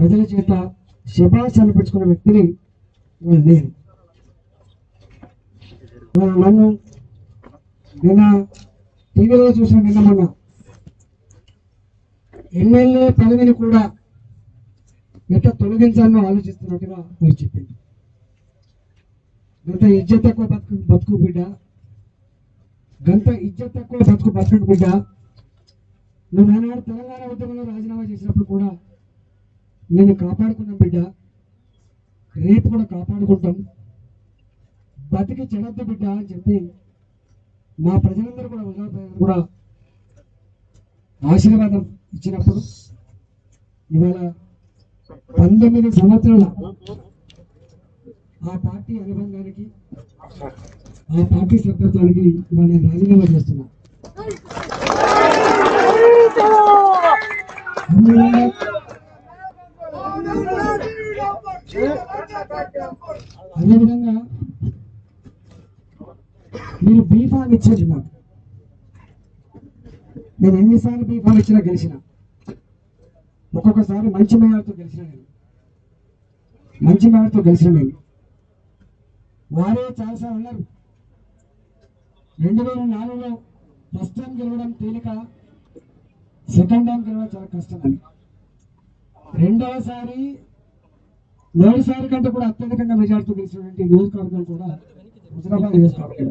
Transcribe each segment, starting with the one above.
ప్రజల చేత శుభాష్ అనిపించుకున్న వ్యక్తిని ఇవాళ నేను ఇవాళ నన్ను నిన్న టీవీలో చూసిన నిన్న మొన్న ఎమ్మెల్యే పదవిని కూడా ఎట్లా తొలగించాలని ఆలోచిస్తున్నట్టుగా మీరు చెప్పింది గంత ఇజ్జత్ తక్కువ బతుకు బతుకు బిడ్డ గంత ఇజ్జత్ తక్కువ బతుకు బతుకు బిడ్డ నువ్వు ఆనాడు తెలంగాణ ఉద్యమంలో రాజీనామా చేసినప్పుడు కూడా నేను కాపాడుకున్నాం బిడ్డ రేపు కూడా కాపాడుకుంటాం బతికి చెడద్దు బిడ్డ అని చెప్పి మా ప్రజలందరూ కూడా ఉదయ ప్రజలు కూడా ఆశీర్వాదం ఇచ్చినప్పుడు ఇవాళ పంతొమ్మిది సంవత్సరాల ఆ పార్టీ అనుబంధానికి ఆ పార్టీ సభ్యత్వానికి ఇవాళ నేను రాజీనామా చేస్తున్నా అదేవిధంగా అదేవిధంగా మీరు బీఫామ్ ఇచ్చారు నాకు నేను ఎన్నిసార్లు బీఫామ్ ఇచ్చినా గెలిచిన ఒక్కొక్కసారి మంచి మేయర్తో గెలిచిన నేను మంచి మేయర్తో గెలిచిన నేను వారే చాలాసార్లు అన్నారు రెండు వేల నాలుగులో ఫస్ట్ టైం గెలవడం తేలిక సెకండ్ టైం గెలవడం చాలా కష్టం అని రెండవసారి మొదటిసారి కంటే కూడా అత్యధికంగా మెజార్టీ గెలిచినటువంటి నియోజకవర్గం కూడా హుజరాబాద్ నియోజకవర్గం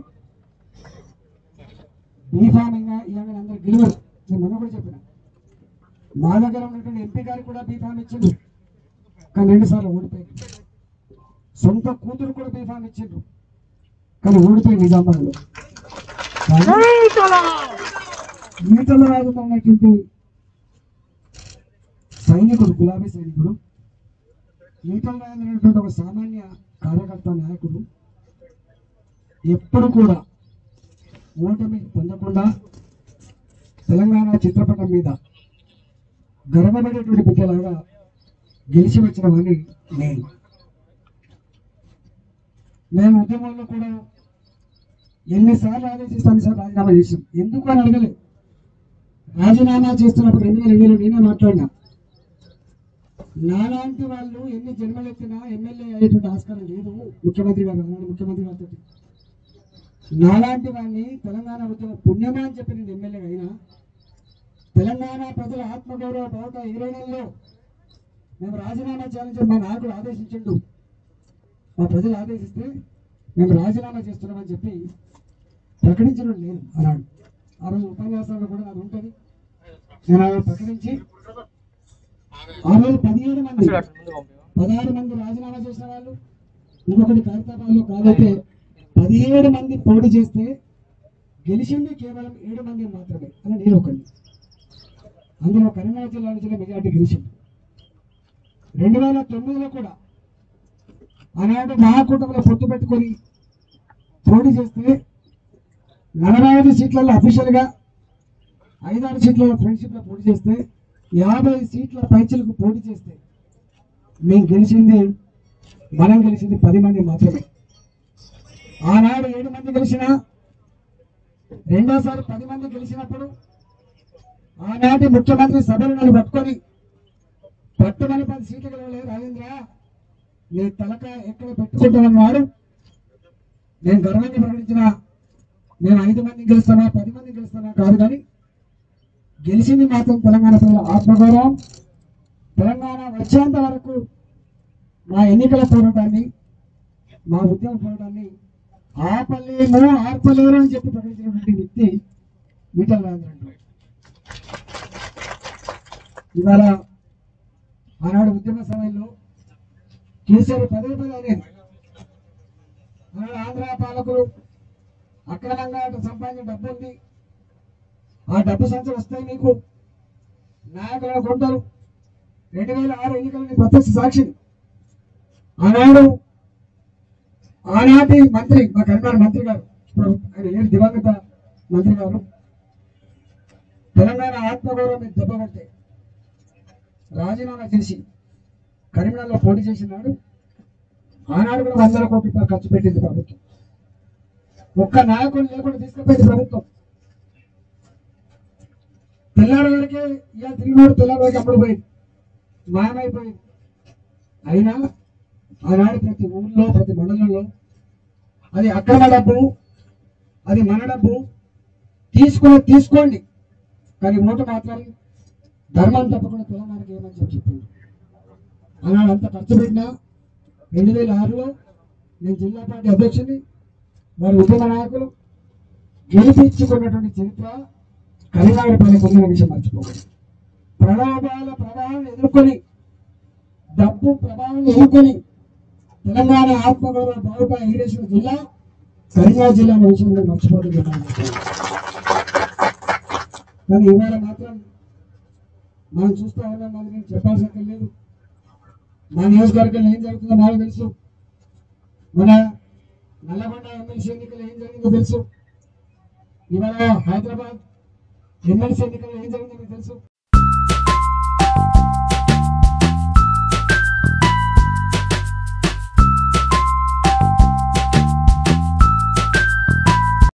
బీఫామింగ్ ఇలాగ అందరు గెలవరు నేను మొన్న కూడా చెప్పిన మా దగ్గర ఉన్నటువంటి ఎంపీ గారికి కూడా బీఫామ్ ఇచ్చిండు కానీ రెండు సార్లు ఓడిపోయింది సొంత కూతురు కూడా బీఫామ్ ఇచ్చిండ్రు కానీ ఓడిపోయింది నిజామాబాద్లో కానీ ఈటల రాజు ఉన్నటువంటి సైనికుడు గులాబీ సైనికుడు ఈటల రాజు అనేటువంటి ఒక సామాన్య కార్యకర్త నాయకుడు ఎప్పుడు కూడా ఓటమి పొందకుండా తెలంగాణ చిత్రపటం మీద గర్వపడేటువంటి బిడ్డలాగా గెలిచి వచ్చిన వాడిని నేను మేము ఉద్యమంలో కూడా ఎన్నిసార్లు ఆదేశిస్తాను సార్ రాజీనామా చేసాం ఎందుకు అని అడగలేదు రాజీనామా చేస్తున్నప్పుడు రెండు వేల ఎనిమిదిలో నేనే మాట్లాడినా నాలాంటి వాళ్ళు ఎన్ని జన్మలు ఎత్తినా ఎమ్మెల్యే అయ్యేటువంటి ఆస్కారం లేదు ముఖ్యమంత్రి గారు ఆనాడు ముఖ్యమంత్రి గారితో నాలాంటి వాడిని తెలంగాణ ఉద్యమ పుణ్యమా అని చెప్పి నేను ఎమ్మెల్యే అయినా తెలంగాణ ప్రజల ఆత్మగౌరవ బావుట ఇరవై నెలలో మేము రాజీనామా చేయాలని చెప్పి మా నాయకుడు ఆదేశించిండు మా ప్రజలు ఆదేశిస్తే మేము రాజీనామా చేస్తున్నామని చెప్పి ప్రకటించడం లేదు అన్నాడు ఆ రోజు ఉపన్యాసంలో కూడా అది ఉంటుంది నేను ఆ రోజు ప్రకటించి ఆ రోజు పదిహేడు మంది పదహారు మంది రాజీనామా చేసిన వాళ్ళు ఇంకొకటి ఖైరతాబాద్లో కాదైతే పదిహేడు మంది పోటీ చేస్తే గెలిచింది కేవలం ఏడు మంది మాత్రమే అని నేను ఒకటి అందులో కరీంనగర్ జిల్లా నుంచి మెజార్టీ గెలిచింది రెండు వేల తొమ్మిదిలో కూడా ఆనాడు మహాకూటమిలో పొత్తు పెట్టుకొని పోటీ చేస్తే నలభై ఐదు సీట్లలో అఫీషియల్గా ఐదారు సీట్ల ఫ్రెండ్షిప్లో పోటీ చేస్తే యాభై సీట్ల పైచలకు పోటీ చేస్తే మేము గెలిచింది మనం గెలిచింది పది మంది మాత్రమే ఆనాడు ఏడు మంది గెలిచిన రెండోసారి పది మంది గెలిచినప్పుడు ఆనాటి ముఖ్యమంత్రి సభలు నన్ను పట్టుకొని పట్టుమని పది సీట్లు గెలవలే రాజేంద్ర నీ తలక ఎక్కడ పెట్టుకుంటామన్నాడు నేను గర్వంగా ప్రకటించిన నేను ఐదు మంది గెలుస్తానా పది మంది గెలుస్తానా కాదు కానీ గెలిచింది మాత్రం తెలంగాణ ప్రజల ఆత్మగౌరవం తెలంగాణ వచ్చేంత వరకు మా ఎన్నికల పోరాటాన్ని మా ఉద్యమ పోరాటాన్ని ఆపలేము ఆర్పలేరు అని చెప్పి ప్రకటించినటువంటి వ్యక్తి ఈటల రాజేంద్ర అంటారు ఇవాళ ఆనాడు ఉద్యమ సమయంలో కేసీఆర్ పదే పదే అనేది ఆనాడు ఆంధ్ర పాలకులు అక్రమంగా అటు సంపాదించిన డబ్బు ఉంది ఆ డబ్బు సంచులు వస్తాయి మీకు నాయకులను కొంటారు రెండు వేల ఆరు ఎన్నికలని ప్రత్యక్ష సాక్షి ఆనాడు ఆనాటి మంత్రి మా కరీంనగర్ మంత్రి గారు ఇప్పుడు ఆయన లేరు దివంగత మంత్రి గారు తెలంగాణ ఆత్మగౌరవం మీద దెబ్బ పడితే రాజీనామా చేసి కరీంనగర్లో పోటీ చేసినాడు ఆనాడు కూడా వందల కోట్ల రూపాయలు ఖర్చు పెట్టింది ప్రభుత్వం ఒక్క నాయకుడు లేకుండా తీసుకుపోయింది ప్రభుత్వం తెల్లారి వరకే ఇవాళ తిరిగినోడు తెల్లారి వరకు అప్పుడు పోయింది మాయమైపోయింది అయినా ఆనాడు ప్రతి ఊర్లో ప్రతి మండలంలో అది అక్రమ డబ్బు అది మన డబ్బు తీసుకుని తీసుకోండి కానీ ఓటు మాత్రం ధర్మం తప్పకుండా తెలంగాణకి ఏమని చెప్పి చెప్పింది ఆనాడు అంత ఖర్చు పెట్టినా రెండు వేల ఆరులో నేను జిల్లా పార్టీ అధ్యక్షుని వారి ఉద్యమ నాయకులు గెలిపించుకున్నటువంటి చరిత్ర కరీంనగర్ పల్లెకు ఉందనే విషయం మర్చిపోకూడదు ప్రలోభాల ప్రభావం ఎదుర్కొని డబ్బు ప్రభావం ఎదుర్కొని తెలంగాణ ఆత్మగౌరవ బావుగా ఎగిరేసిన జిల్లా కరీంనగర్ జిల్లా అనే విషయం మీరు మర్చిపోతుంది కానీ ఇవాళ మాత్రం మనం చూస్తా ఉన్నాం మనకి నేను చెప్పాల్సిన లేదు మా నియోజకవర్గంలో ఏం జరుగుతుందో మాకు తెలుసు మన నల్లగొండ ఎమ్మెల్సీ ఎన్నికలు ఏం జరిగిందో తెలుసు ఇవాళ హైదరాబాద్ ఎమ్మెల్సీ ఎన్నికల్లో ఏం జరిగిందో మీకు తెలుసు